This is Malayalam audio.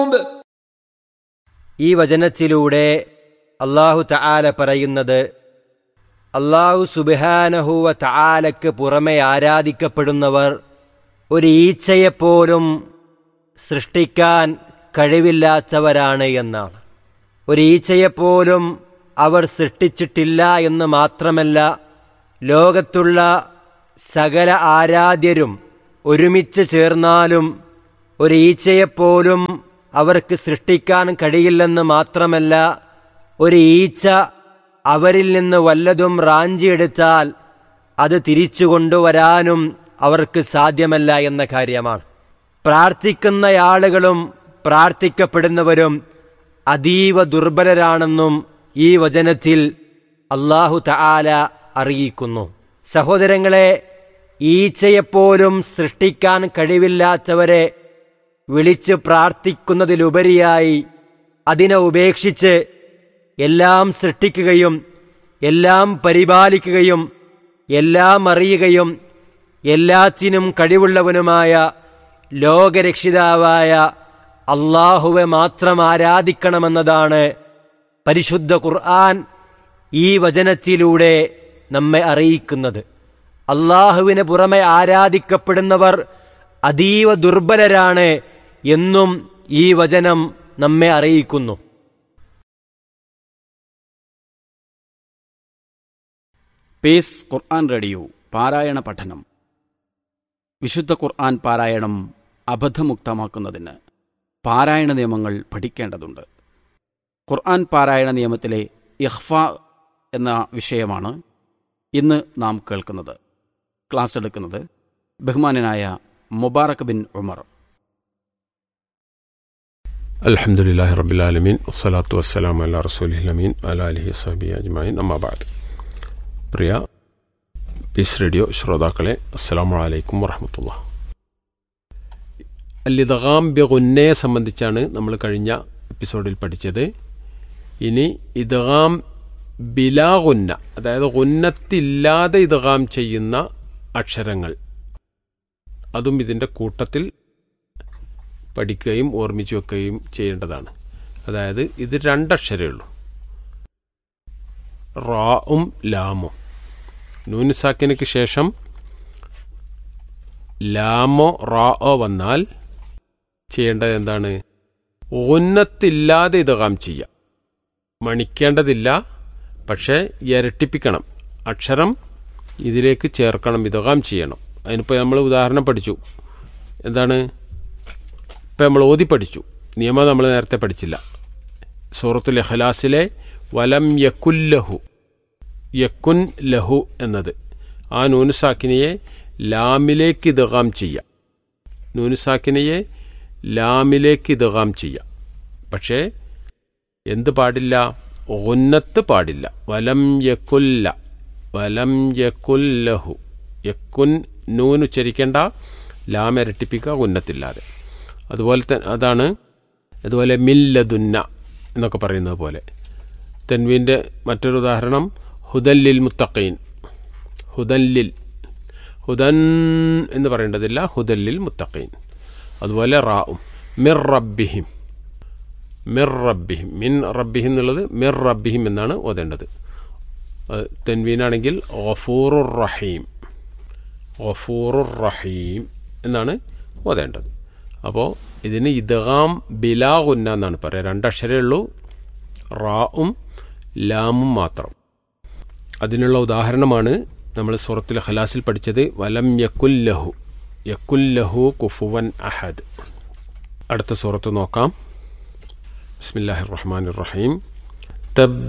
ഈ വചനത്തിലൂടെ അള്ളാഹു തആല പറയുന്നത് അള്ളാഹു സുബിഹാനഹുവ തആലക്ക് പുറമെ ആരാധിക്കപ്പെടുന്നവർ ഒരു ഈച്ചയെപ്പോലും സൃഷ്ടിക്കാൻ കഴിവില്ലാത്തവരാണ് എന്നാണ് ഒരു ഈച്ചയെപ്പോലും അവർ സൃഷ്ടിച്ചിട്ടില്ല എന്ന് മാത്രമല്ല ലോകത്തുള്ള സകല ആരാധ്യരും ഒരുമിച്ച് ചേർന്നാലും ഒരു ഈച്ചയെപ്പോലും അവർക്ക് സൃഷ്ടിക്കാൻ കഴിയില്ലെന്ന് മാത്രമല്ല ഒരു ഈച്ച അവരിൽ നിന്ന് വല്ലതും റാഞ്ചിയെടുത്താൽ അത് തിരിച്ചു കൊണ്ടുവരാനും അവർക്ക് സാധ്യമല്ല എന്ന കാര്യമാണ് പ്രാർത്ഥിക്കുന്ന ആളുകളും പ്രാർത്ഥിക്കപ്പെടുന്നവരും അതീവ ദുർബലരാണെന്നും ഈ വചനത്തിൽ അള്ളാഹു തആല അറിയിക്കുന്നു സഹോദരങ്ങളെ ഈച്ചയെപ്പോലും സൃഷ്ടിക്കാൻ കഴിവില്ലാത്തവരെ വിളിച്ച് പ്രാർത്ഥിക്കുന്നതിലുപരിയായി അതിനെ ഉപേക്ഷിച്ച് എല്ലാം സൃഷ്ടിക്കുകയും എല്ലാം പരിപാലിക്കുകയും എല്ലാം അറിയുകയും എല്ലാത്തിനും കഴിവുള്ളവനുമായ ലോകരക്ഷിതാവായ അള്ളാഹുവെ മാത്രം ആരാധിക്കണമെന്നതാണ് പരിശുദ്ധ ഖുർആൻ ഈ വചനത്തിലൂടെ നമ്മെ അറിയിക്കുന്നത് അള്ളാഹുവിന് പുറമെ ആരാധിക്കപ്പെടുന്നവർ അതീവ ദുർബലരാണ് എന്നും ഈ വചനം നമ്മെ അറിയിക്കുന്നു പേസ് ഖുർആൻ റേഡിയോ പാരായണ പഠനം വിശുദ്ധ ഖുർആൻ പാരായണം അബദ്ധമുക്തമാക്കുന്നതിന് പാരായണ നിയമങ്ങൾ പഠിക്കേണ്ടതുണ്ട് ഖുർആൻ പാരായണ നിയമത്തിലെ ഇഹ്ഫ എന്ന വിഷയമാണ് ഇന്ന് നാം കേൾക്കുന്നത് ക്ലാസ് എടുക്കുന്നത് ബഹുമാനനായ മുബാറക് ബിൻ ഉമർ അലഹമുല്ലാഹി റബിലാലമീൻ വസ്സലാത്തു വസ്സലാം അല്ല റസൂലിഹ്ലമീൻ അല അലഹി സഹബി അജ്മായിൻ അമ്മാബാദ് പ്രിയ പീസ് റേഡിയോ ശ്രോതാക്കളെ അസ്സലാമു അലൈക്കും വറഹമത്തുള്ള അല്ലിദാം ബിഗുന്നയെ സംബന്ധിച്ചാണ് നമ്മൾ കഴിഞ്ഞ എപ്പിസോഡിൽ പഠിച്ചത് ഇനി ഇദ്ഗാം ബിലാ ഗുന്ന അതായത് ഗുന്നത്തില്ലാതെ ഇദ്ഗാം ചെയ്യുന്ന അക്ഷരങ്ങൾ അതും ഇതിൻ്റെ കൂട്ടത്തിൽ പഠിക്കുകയും ഓർമ്മിച്ചു വെക്കുകയും ചെയ്യേണ്ടതാണ് അതായത് ഇത് രണ്ടക്ഷരമേ ഉള്ളൂ റാവും ലാമും നൂനുസാക്കിനക്ക് ശേഷം ലാമോ റാഓ വന്നാൽ ചെയ്യേണ്ടത് എന്താണ് ഉന്നത്തില്ലാതെ ഇതകാം ചെയ്യാം മണിക്കേണ്ടതില്ല പക്ഷേ ഇരട്ടിപ്പിക്കണം അക്ഷരം ഇതിലേക്ക് ചേർക്കണം ഇതകാം ചെയ്യണം അതിനിപ്പോൾ നമ്മൾ ഉദാഹരണം പഠിച്ചു എന്താണ് ഇപ്പം നമ്മൾ ഓതി പഠിച്ചു നിയമം നമ്മൾ നേരത്തെ പഠിച്ചില്ല സൂറത്തുൽ ഇഖ്ലാസിലെ വലം യക്കുല്ലഹു യക്കുൻ ലഹു എന്നത് ആ നൂനുസാക്കിനെയെ ലാമിലേക്ക് ഇതകാം ചെയ്യാം നൂനുസാക്കിനെയെ ലാമിലേക്ക് ഇതകാം ചെയ്യാം പക്ഷേ എന്ത് പാടില്ല ഉന്നത്ത് പാടില്ല വലം യക്കുല്ല വലം യക്കുല്ലഹു യക്കുൻ നൂൻ ഉച്ചരിക്കേണ്ട ലാം ഇരട്ടിപ്പിക്കുക ഉന്നത്തില്ലാതെ അതുപോലെ തന്നെ അതാണ് അതുപോലെ മില്ലതുന്ന എന്നൊക്കെ പറയുന്നത് പോലെ തെൻവീൻ്റെ മറ്റൊരു ഉദാഹരണം ഹുദല്ലിൽ മുത്തഖീൻ ഹുദല്ലിൽ ഹുദൻ എന്ന് പറയേണ്ടതില്ല ഹുദല്ലിൽ മുത്തഖീൻ അതുപോലെ റാവും മിർ റബ്ബിഹിം മിർ റബ്ബിഹിം മിൻ റബ്ബിഹിം എന്നുള്ളത് മിർ റബ്ബിഹിം എന്നാണ് ഓതേണ്ടത് തെൻവീനാണെങ്കിൽ ഗഫൂറുർ റഹീം ഗഫൂറുർ റഹീം എന്നാണ് ഓതേണ്ടത് അപ്പോൾ ഇതിന് ഇദ്ഗാം ബിലാ ഗുന്ന എന്നാണ് പറയുക രണ്ടക്ഷരേ ഉള്ളൂ റാവും ലാമും മാത്രം അതിനുള്ള ഉദാഹരണമാണ് നമ്മൾ സൂറത്തിൽ ഖലാസിൽ പഠിച്ചത് വലം യക്കുല്ലഹു യക്കുല്ലഹു കുഫുവൻ അഹദ് അടുത്ത സൂറത്ത് നോക്കാം ബിസ്മില്ലാഹിർ റഹ്മാനിർ റഹീം തബ്